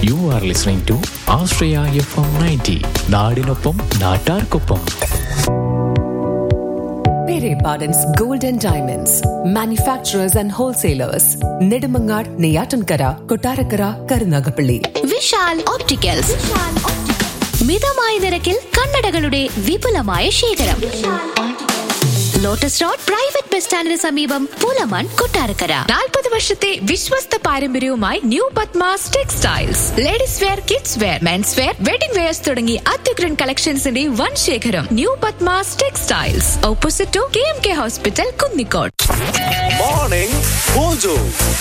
U are listening to Ashraya F M ninety നാടിനൊപ്പം നാട്ടാർക്കൊപ്പം Pere Pardon's Golden Diamonds, manufacturers and wholesalers, Nedumangad, Neyatankara, Kotarakara, Karunagapalli. Vishal opticals മിതമായ നിരക്കിൽ കണ്ണടകളുടെ വിപുലമായ ശേഖരം ലോട്ടസ് റോഡ് പ്രൈവറ്റ് ബസ് സ്റ്റാൻഡിന് സമീപം പുലമൺ കൊട്ടാരക്കര നാൽപ്പത് വർഷത്തെ വിശ്വസ്ത പാരമ്പര്യവുമായി new Padmas textiles ladies wear kids wear men's wear wedding wears തുടങ്ങി അത്യുഗ്രൻ കളക്ഷൻസിന്റെ വൻ ശേഖരം new Padmas textiles opposite to K M K hospital Kunnicode Morning Mojo.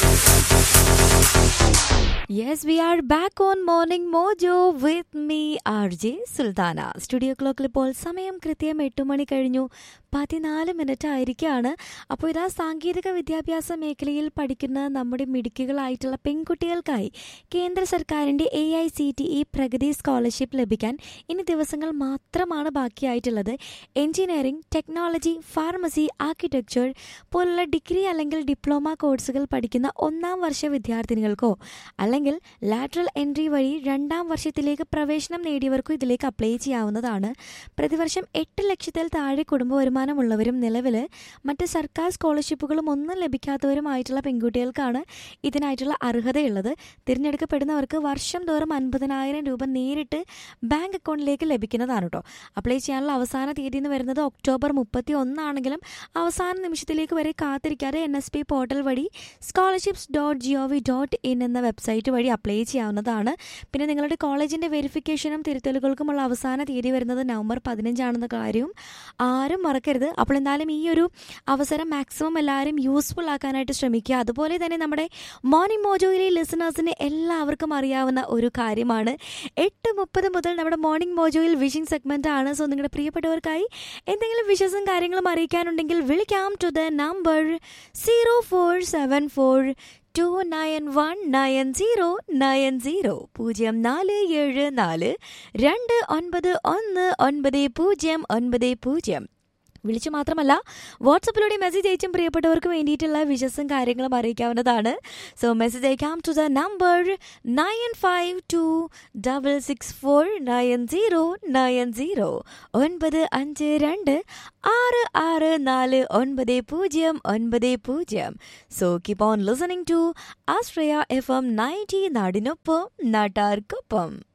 Yes, we are back on Morning Mojo with me, RJ Sultana studio ക്ലോക്കിൽ ഇപ്പോൾ സമയം കൃത്യം എട്ട് മണി കഴിഞ്ഞു പതിനാല് മിനിറ്റ് ആയിരിക്കുകയാണ് അപ്പോൾ ഇതാ സാങ്കേതിക വിദ്യാഭ്യാസ മേഖലയിൽ പഠിക്കുന്ന നമ്മുടെ മിടുക്കികളായിട്ടുള്ള പെൺകുട്ടികൾക്കായി കേന്ദ്ര സർക്കാരിൻ്റെ A I C T E Pragati scholarship ലഭിക്കാൻ ഇനി ദിവസങ്ങൾ മാത്രമാണ് ബാക്കിയായിട്ടുള്ളത് എഞ്ചിനീയറിംഗ് ടെക്നോളജി ഫാർമസി ആർക്കിടെക്ചർ പോലുള്ള ഡിഗ്രി അല്ലെങ്കിൽ ഡിപ്ലോമ കോഴ്സുകൾ പഠിക്കുന്ന ഒന്നാം വർഷ വിദ്യാർത്ഥിനികൾക്കോ അല്ലെങ്കിൽ ലാറ്ററൽ എൻട്രി വഴി രണ്ടാം വർഷത്തിലേക്ക് പ്രവേശനം നേടിയവർക്കും ഇതിലേക്ക് അപ്ലൈ ചെയ്യാവുന്നതാണ് പ്രതിവർഷം എട്ട് ലക്ഷത്തിൽ താഴെ കുടുംബ വരുമാനമുള്ളവരും നിലവിൽ മറ്റ് സർക്കാർ സ്കോളർഷിപ്പുകളും ഒന്നും ലഭിക്കാത്തവരുമായിട്ടുള്ള പെൺകുട്ടികൾക്കാണ് ഇതിനായിട്ടുള്ള അർഹതയുള്ളത് തിരഞ്ഞെടുക്കപ്പെടുന്നവർക്ക് വർഷം തോറും അൻപതിനായിരം രൂപ നേരിട്ട് ബാങ്ക് അക്കൗണ്ടിലേക്ക് ലഭിക്കുന്നതാണ് കേട്ടോ അപ്ലൈ ചെയ്യാനുള്ള അവസാന തീയതി എന്ന് വരുന്നത് ഒക്ടോബർ മുപ്പത്തി ഒന്നാണെങ്കിലും അവസാന നിമിഷത്തിലേക്ക് വരെ കാത്തിരിക്കാതെ എൻ എസ് പി പോർട്ടൽ വഴി scholarships dot G O V dot in എന്ന വെബ്സൈറ്റ് വഴി അപ്ലൈ ചെയ്യാവുന്നതാണ് പിന്നെ നിങ്ങളുടെ കോളേജിൻ്റെ വെരിഫിക്കേഷനും തിരുത്തലുകൾക്കുമുള്ള അവസാന തീയതി വരുന്നത് നവംബർ പതിനഞ്ചാണെന്ന കാര്യവും ആരും മറക്കരുത് അപ്പോൾ എന്തായാലും ഈ ഒരു അവസരം മാക്സിമം എല്ലാവരും യൂസ്ഫുൾ ആക്കാനായിട്ട് ശ്രമിക്കുക അതുപോലെ തന്നെ നമ്മുടെ മോർണിംഗ് മോജോയിലെ ലിസണേഴ്സിന് എല്ലാവർക്കും അറിയാവുന്ന ഒരു കാര്യമാണ് എട്ട് മുപ്പത് മുതൽ നമ്മുടെ മോർണിംഗ് മോജോയിൽ വിഷിംഗ് സെഗ്മെന്റ് ആണ് സോ നിങ്ങളുടെ പ്രിയപ്പെട്ടവർക്കായി എന്തെങ്കിലും വിഷസും കാര്യങ്ങളും അറിയിക്കാനുണ്ടെങ്കിൽ വിളിക്കാം to the number zero four seven four two nine one nine zero nine zero പൂജ്യം നാല് ഏഴ് നാല് രണ്ട് ഒൻപത് ഒന്ന് ഒൻപത് പൂജ്യം ഒൻപത് പൂജ്യം വിളിച്ചു മാത്രമല്ല വാട്സപ്പിലൂടെ മെസ്സേജ് അയച്ചും പ്രിയപ്പെട്ടവർക്ക് വേണ്ടിയിട്ടുള്ള വിശസും കാര്യങ്ങളും അറിയിക്കാവുന്നതാണ് സോ മെസ്സേജ് അയക്കാം to the number nine five two double six four nine zero nine zero ഒൻപത് അഞ്ച് രണ്ട് ആറ് ആറ് നാല് ഒൻപത് പൂജ്യം ഒൻപത് പൂജ്യം so keep on listening to Ashraya F M ninety നാടിനൊപ്പം നാട്ടാർക്കൊപ്പം